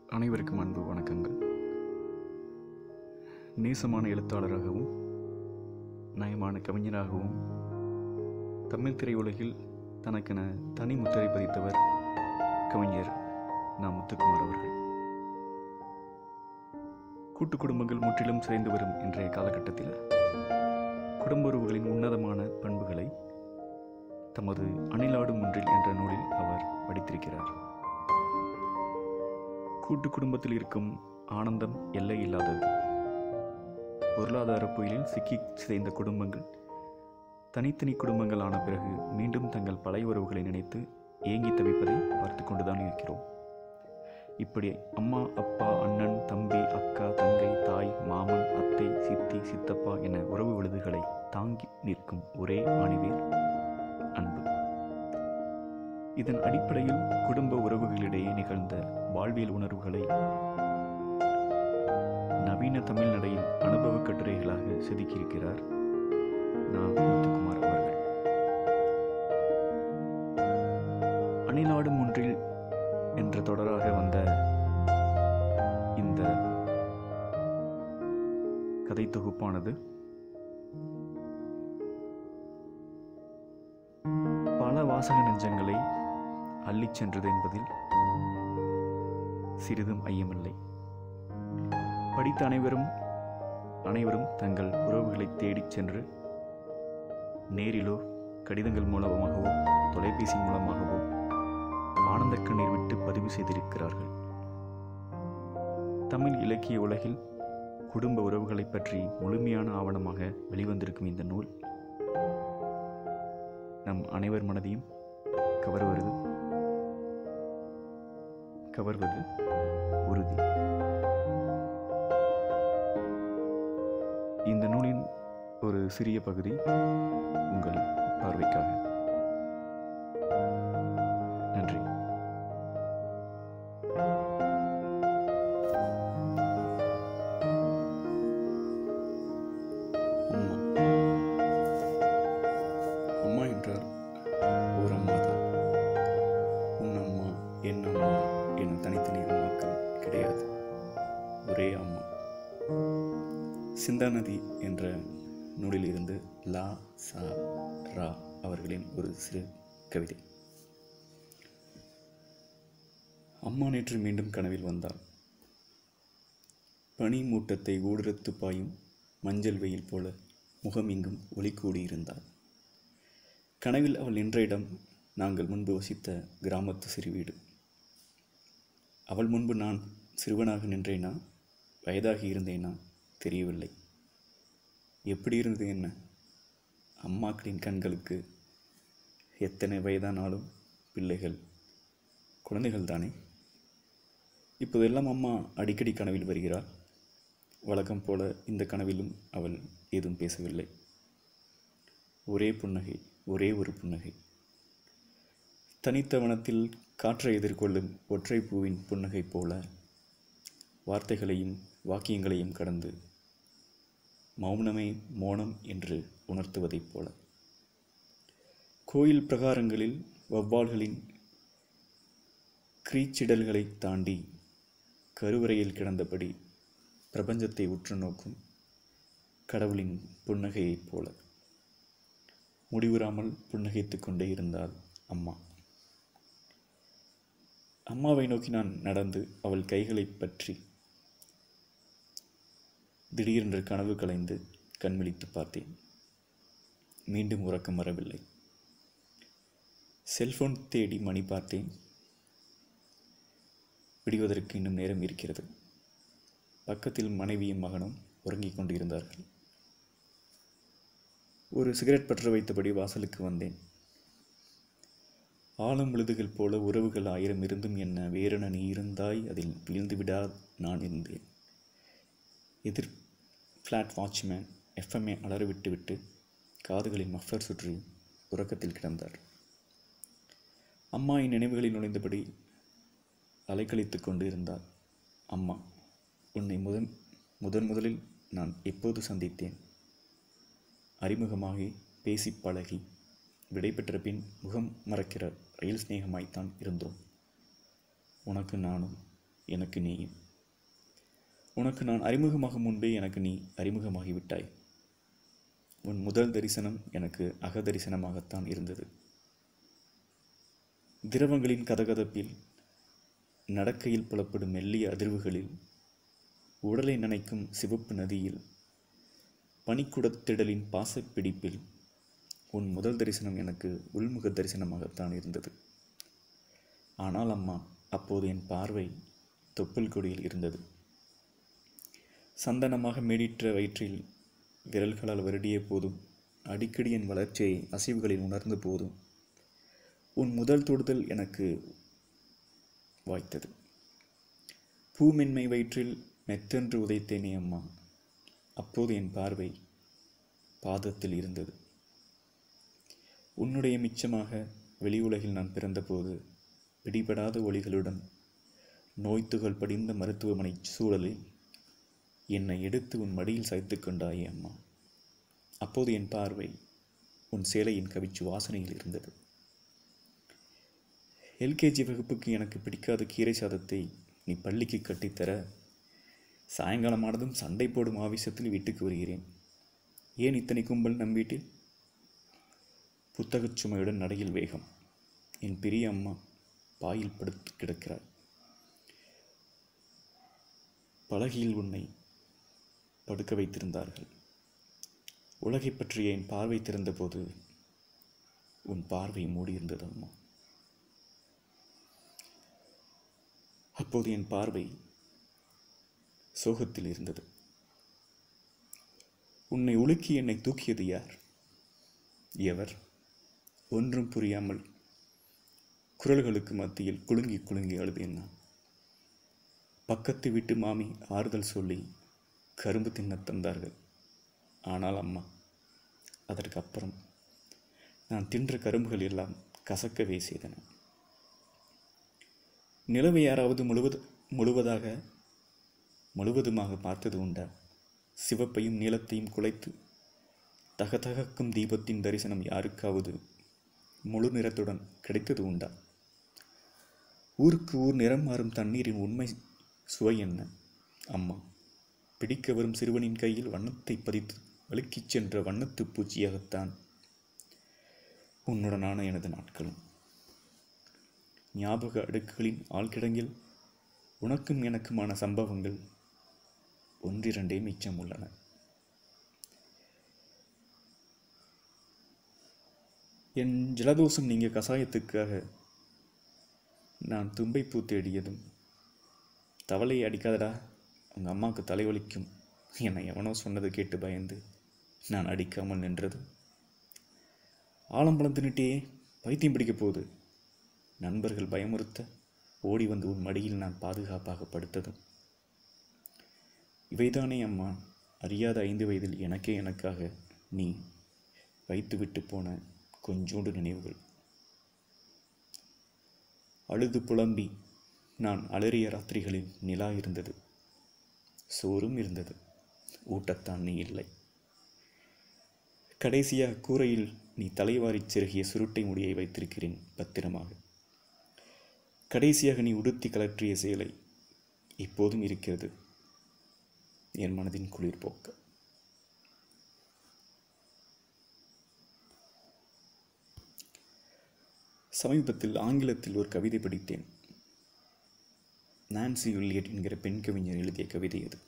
அனைவருக்கும் அன்பு வணக்கங்கள் நேசமான எழுத்தாளராகவும் நயமான கவிஞராகவும் தமிழ் திரையுலகில் தனக்கென தனி முத்திரை பதித்தவர் கவிஞர் நா முத்துக்குமார் அவர்கள் கூட்டு குடும்பங்கள் முற்றிலும் சிதைந்து வரும் இன்றைய காலகட்டத்தில் குடும்ப உறவுகளின் உன்னதமான பண்புகளை தமது அணிலாடும் ஒன்றில் என்ற நூலில் அவர் படித்திருக்கிறார் கூட்டு குடும்பத்தில் இருக்கும் ஆனந்தம் எல்லை இல்லாதது பொருளாதார புயலில் சிக்கி சிதைந்த குடும்பங்கள் தனித்தனி குடும்பங்கள் ஆன பிறகு மீண்டும் தங்கள் பழைய உறவுகளை நினைத்து ஏங்கி தவிப்பதை பார்த்து கொண்டுதான் இருக்கிறோம் இப்படி அம்மா அப்பா அண்ணன் தம்பி அக்கா தங்கை தாய் மாமன் அத்தை சித்தி சித்தப்பா என உறவு விழுதுகளை தாங்கி நிற்கும் ஒரே ஆணிவேர் அன்பு இதன் அடிப்படையில் குடும்ப உறவுகளிடையே நிகழ்ந்த வாழ்வியல் உணர்வுகளை நவீன தமிழ் நடையில் அனுபவ கட்டுரைகளாக செதுக்கியிருக்கிறார் நா முத்துக்குமார் அவர்கள் அணிலாடும் ஒன்றில் என்ற தொடராக வந்த இந்த கதை தொகுப்பானது பல வாசக நெஞ்சங்களை அள்ளிச் சென்றது என்பதில் சிறிதும் ஐயமில்லை படித்த அனைவரும் அனைவரும் தங்கள் உறவுகளை தேடிச் சென்று நேரிலோ கடிதங்கள் மூலமாகவோ தொலைபேசி மூலமாகவோ ஆனந்த கண்ணீர் விட்டு பதிவு செய்திருக்கிறார்கள் தமிழ் இலக்கிய உலகில் குடும்ப உறவுகளை பற்றி முழுமையான ஆவணமாக வெளிவந்திருக்கும் இந்த நூல் நம் அனைவர் மனதையும் கவர்வது கவர்வது உறுதி இந்த நூலின் ஒரு சிறிய பகுதி உங்கள் பார்வைக்காக நன்றி அம்மா அம்மா என்றால் ஒரு அம்மா தான் உன் அம்மா என் அம்மா என் தனித்தனி அம்மாக்கள் கிடையாது ஒரே அம்மா சிந்தாநதி என்ற நூலில் இருந்து லா சா ரா அவர்களின் ஒரு சிறு கவிதை அம்மா நேற்று மீண்டும் கனவில் வந்தாள் பனி மூட்டத்தை ஊடுருத்து பாயும் மஞ்சள் வெயில் போல முகம் எங்கும் ஒளி கூடியிருந்தாள் கனவில் அவள் நின்ற இடம் நாங்கள் முன்பு வசித்த கிராமத்து சிறு வீடு அவள் முன்பு நான் சிறுவனாக நின்றேனா வயதாகி இருந்தேனா தெரியவில்லை எப்படி இருந்தது என்ன அம்மாக்களின் கண்களுக்கு எத்தனை வயதானாலும் பிள்ளைகள் குழந்தைகள் தானே இப்போதெல்லாம் அம்மா அடிக்கடி கனவில் வருகிறாள் வழக்கம் போல இந்த கனவிலும் அவள் ஏதும் பேசவில்லை ஒரே புன்னகை ஒரே ஒரு புன்னகை தனித்த வனத்தில் காற்றை எதிர்கொள்ளும் ஒற்றை பூவின் புன்னகை போல வார்த்தைகளையும் வாக்கியங்களையும் கடந்து மௌனமே மோனம் என்று உணர்த்துவதைப் போல கோயில் பிரகாரங்களில் வவ்வால்களின் கிரீச்சிடல்களை தாண்டி கருவறையில் கிடந்தபடி பிரபஞ்சத்தை உற்று நோக்கும் கடவுளின் புன்னகையைப் போல முடிவுறாமல் புன்னகைத்து கொண்டே இருந்தாள் அம்மா அம்மாவை நோக்கி நான் நடந்து அவள் கைகளை பற்றி திடீரென்று கனவு கலைந்து கண்விழித்து பார்த்தேன் மீண்டும் உறக்கம் வரவில்லை செல்போன் தேடி மணி பார்த்தேன் விடுவதற்கு இன்னும் நேரம் இருக்கிறது பக்கத்தில் மனைவியும் மகனும் உறங்கிக் கொண்டிருந்தார்கள் ஒரு சிகரெட் பற்ற வைத்தபடி வாசலுக்கு வந்தேன் ஆழம் விழுதுகள் போல உறவுகள் ஆயிரம் இருந்தும் என்ன வேறென நீ இருந்தாய் அதில் வீழ்ந்து விடா நான் இருந்தேன் எதிர் ஃப்ளாட் வாட்ச்மேன் எஃப்எம்ஏ அலற விட்டு விட்டு காதுகளில் மஃப்ளர் சுற்றி உறக்கத்தில் கிடந்தார் அம்மாயின் நினைவுகளில் நுழைந்தபடி அலைக்கழித்து கொண்டு இருந்தார் அம்மா உன்னை முதன் முதன் முதலில் நான் எப்போது சந்தித்தேன் அறிமுகமாகி பேசி பழகி விடை பெற்ற பின் முகம் மறக்கிற ரயில் சிநேகமாய்த்தான் இருந்தோம் உனக்கு நானும் எனக்கு நீயும் உனக்கு நான் அறிமுகமாகும் முன்பே எனக்கு நீ அறிமுகமாகிவிட்டாய் உன் முதல் தரிசனம் எனக்கு அக தரிசனமாகத்தான் இருந்தது திரவங்களின் கதகதப்பில் நடக்கையில் புலப்படும் மெல்லிய அதிர்வுகளில் உடலை நனைக்கும் சிவப்பு நதியில் பனிக்குடத்திடலின் பாசப்பிடிப்பில் உன் முதல் தரிசனம் எனக்கு உள்முக தரிசனமாகத்தான் இருந்தது ஆனால் அம்மா அப்போது என் பார்வை தொப்புள் கொடியில் இருந்தது சந்தனமாக மேடிற்ற வயிற்றில் விரல்களால் வருடிய போதும் அடிக்கடி என் வளர்ச்சியை அசைவுகளில் உணர்ந்த போதும் உன் முதல் தொடுதல் எனக்கு வாய்த்தது பூமென்மை வயிற்றில் மெத்தென்று உதைத்தேனே அம்மா அப்போது என் பார்வை பாதத்தில் இருந்தது உன்னுடைய மிச்சமாக வெளி உலகில் நான் பிறந்தபோது பிடிபடாத ஒளிகளுடன் நோய்த்துகள் படிந்த மருத்துவமனை சூழலில் என்னை எடுத்து உன் மடியில் சாய்த்து கொண்டாயே அம்மா அப்போது என் பார்வை உன் சேலையின் கவிச்சு வாசனையில் இருந்தது எல்கேஜி வகுப்புக்கு எனக்கு பிடிக்காத கீரை சாதத்தை நீ பள்ளிக்கு கட்டித்தர சாயங்காலமானதும் சண்டை போடும் ஆவேசத்தில் வீட்டுக்கு வருகிறேன் ஏன் இத்தனை கும்பல் நம் வீட்டில் புத்தகச் சுமையுடன் நடையில் வேகம் என் பெரிய அம்மா பாயில் படுத்து கிடக்கிறாள் பலகையில் உன்னை படுக்க வைத்திருந்தார்கள் உலகை பற்றிய என் பார்வை திறந்தபோது உன் பார்வை மூடியிருந்தது அம்மா அப்போது என் பார்வை சோகத்தில் இருந்தது உன்னை உலுக்கி என்னை தூக்கியது யார் எவர் ஒன்றும் புரியாமல் குரல்களுக்கு மத்தியில் குலுங்கி குலுங்கி அழுதேன் நான் பக்கத்து வீட்டு மாமி ஆறுதல் சொல்லி கரும்பு தின்னத் தந்தார்கள் ஆனால் அம்மா அதற்கு அப்புறம் நான் தின்ற கரும்புகள் எல்லாம் கசக்கவே செய்தன நிலவை யாராவது முழுவது முழுவதாக முழுவதுமாக பார்த்தது உண்டா சிவப்பையும் நீளத்தையும் குலைத்து தகதகக்கும் தீபத்தின் தரிசனம் யாருக்காவது முழு நிறத்துடன் கிடைத்தது உண்டா ஊருக்கு ஊர் நிறம் மாறும் தண்ணீரின் உண்மை சுவை என்ன அம்மா பிடிக்க வரும் சிறுவனின் கையில் வண்ணத்தை பதித்து வழுக்கிச் சென்ற வண்ணத்துப் பூச்சியாகத்தான் உன்னுடனான எனது நாட்களும் ஞாபக அடுக்குகளின் ஆழ்கிடங்கில் உனக்கும் எனக்குமான சம்பவங்கள் ஒன்றிரண்டே மிச்சம் உள்ளன என் ஜலதோஷம் நீங்க கசாயத்துக்காக நான் தும்பைப்பூ தேடியதும் தவளையை அடிக்காதடா உங்கள் அம்மாவுக்கு தலைவலிக்கும் என்னை எவனோ சொன்னது கேட்டு பயந்து நான் அடிக்காமல் நின்றதும் ஆலம்பழம் தின்னுட்டே பைத்தியம் பிடிக்க போகுது நண்பர்கள் பயமுறுத்த ஓடி வந்து உன் மடியில் நான் பாதுகாப்பாக படுத்ததும் இவைதானே அம்மா அறியாத ஐந்து வயதில் எனக்கே எனக்காக நீ வைத்துவிட்டு போன கொஞ்சோண்டு நினைவுகள் அழுது புலம்பி நான் அலறிய ராத்திரிகளில் நிலா இருந்தது சோறும் இருந்தது ஊட்டத்தான் நீ இல்லை கடைசியாக கூரையில் நீ தலைவாரிச் செருகிய சுருட்டை முடியை வைத்திருக்கிறேன் பத்திரமாக கடைசியாக நீ உடுத்தி கலற்றிய சேலை இப்போதும் இருக்கிறது என் மனதின் குளிர் போக்க சமீபத்தில் ஆங்கிலத்தில் ஒரு கவிதை படித்தேன் நான்சி வில்லியட் என்கிற பெண் கவிஞர் எழுதிய கவிதை அது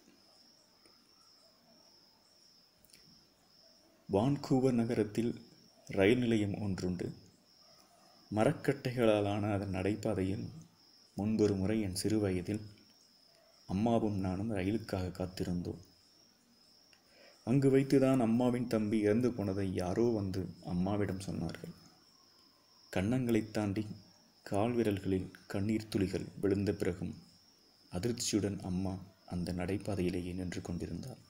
வான்கூவர் நகரத்தில் ரயில் நிலையம் ஒன்றுண்டு மரக்கட்டைகளாலான அதன் நடைபாதையில் முன்பொரு முறை என் சிறு வயதில் அம்மாவும் நானும் ரயிலுக்காக காத்திருந்தோம் அங்கு வைத்துதான் அம்மாவின் தம்பி இறந்து போனதை யாரோ வந்து அம்மாவிடம் சொன்னார்கள் கன்னங்களைத் தாண்டி கால் விரல்களில் கண்ணீர் துளிகள் விழுந்த பிறகும் அதிர்ச்சியுடன் அம்மா அந்த நடைபாதையிலேயே நின்று கொண்டிருந்தார்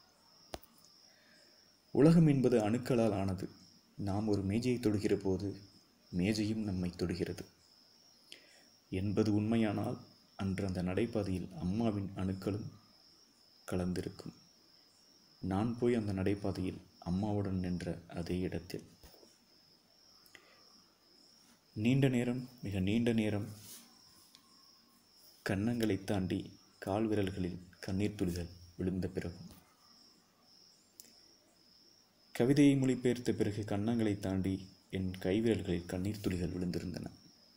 உலகம் என்பது அணுக்களால் ஆனது நாம் ஒரு மேஜையை தொடுகிற போது மேஜையும் நம்மை தொடுகிறது என்பது உண்மையானால் அன்று அந்த நடைபாதையில் அம்மாவின் அணுக்களும் கலந்திருக்கும் நான் போய் அந்த நடைபாதையில் அம்மாவுடன் நின்ற அதே இடத்தில் நீண்ட நேரம் மிக நீண்ட நேரம் கன்னங்களை தாண்டி கால் விரல்களில் கண்ணீர் துளிகள் விழுந்த பிறகும் கவிதையை மொழிபெயர்த்த பிறகு கன்னங்களை தாண்டி என் கைவிரல்களில் கண்ணீர் துளிகள் விழுந்திருந்தன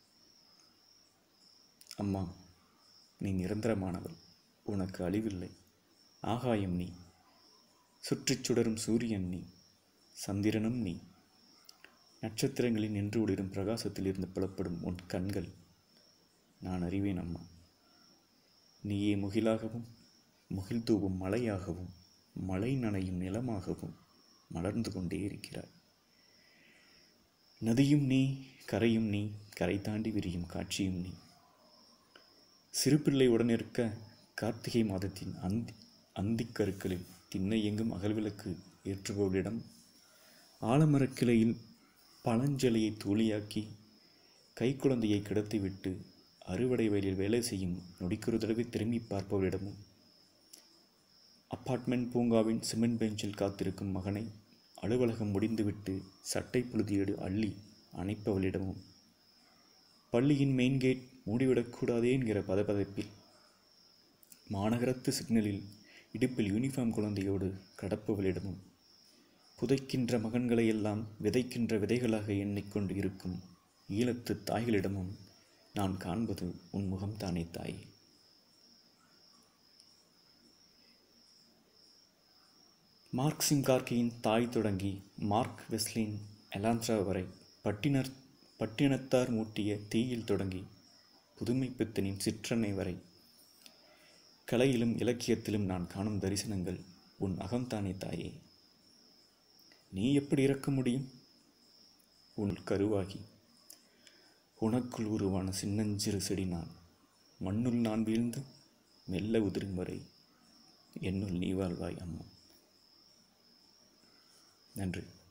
அம்மா நீ நிரந்தரமானவள் உனக்கு அழிவில்லை ஆகாயம் நீ சுற்றிச் சுடரும் சூரியன் நீ சந்திரனும் நீ நட்சத்திரங்களின் நின்று ஒளிரும் பிரகாசத்தில் இருந்து புலப்படும் உன் கண்கள் நான் அறிவேன் அம்மா நீயே முகிலாகவும் முகில் தூவும் மலையாகவும் மழை நனையும் நிலமாகவும் மலர்ந்து கொண்டே இருக்கிறாய் நதியும் நீ கரையும் நீ கரை தாண்டி விரியும் காட்சியும் நீ சிறுபிள்ளை உடனிருக்க கார்த்திகை மாதத்தின் அந்தி அந்திக்கருக்களில் திண்ணை எங்கும் அகல்விளக்கு ஏற்றுபவளிடம் ஆலமரக் கிளையில் பழஞ்சலையை தூளியாக்கி கைக்குழந்தையை கிடத்திவிட்டு அறுவடை வயலில் வேலை செய்யும் நொடிக்கொரு தடவை திரும்பி பார்ப்பவரிடமும் அப்பார்ட்மெண்ட் பூங்காவின் சிமெண்ட் பெஞ்சில் காத்திருக்கும் மகனை அலுவலகம் முடிந்துவிட்டு சட்டை புழுதியோடு அள்ளி அணைப்பவளிடமும் பள்ளியின் மெயின் கேட் மூடிவிடக்கூடாதே என்கிற பதபதப்பில் மாநகரத்து சிக்னலில் இடுப்பில் யூனிஃபார்ம் குழந்தையோடு கடப்பவளிடமும் புதைக்கின்ற மகன்களையெல்லாம் விதைக்கின்ற விதைகளாக எண்ணிக்கொண்டு இருக்கும் ஈழத்து தாய்களிடமும் நான் காண்பது உன் முகம்தானே தாயே மார்க் சிம்கார்கியின் தாய் தொடங்கி மார்க் வெஸ்லின் எலாந்த்ரா வரை பட்டினர் பட்டினத்தார் மூட்டிய தீயில் தொடங்கி புதுமை பித்தனின் சிற்றன்னை வரை கலையிலும் இலக்கியத்திலும் நான் காணும் தரிசனங்கள் உன் அகம்தானே தாயே நீ எப்படி இறக்க முடியும் உன் கருவாகி உனக்குள் உருவான சின்னஞ்சிறு செடி நான் மண்ணுள் நான் வீழ்ந்து மெல்ல உதிரும் வரை என்னுள் நீ வாழ்வாய் அம்மா நன்றி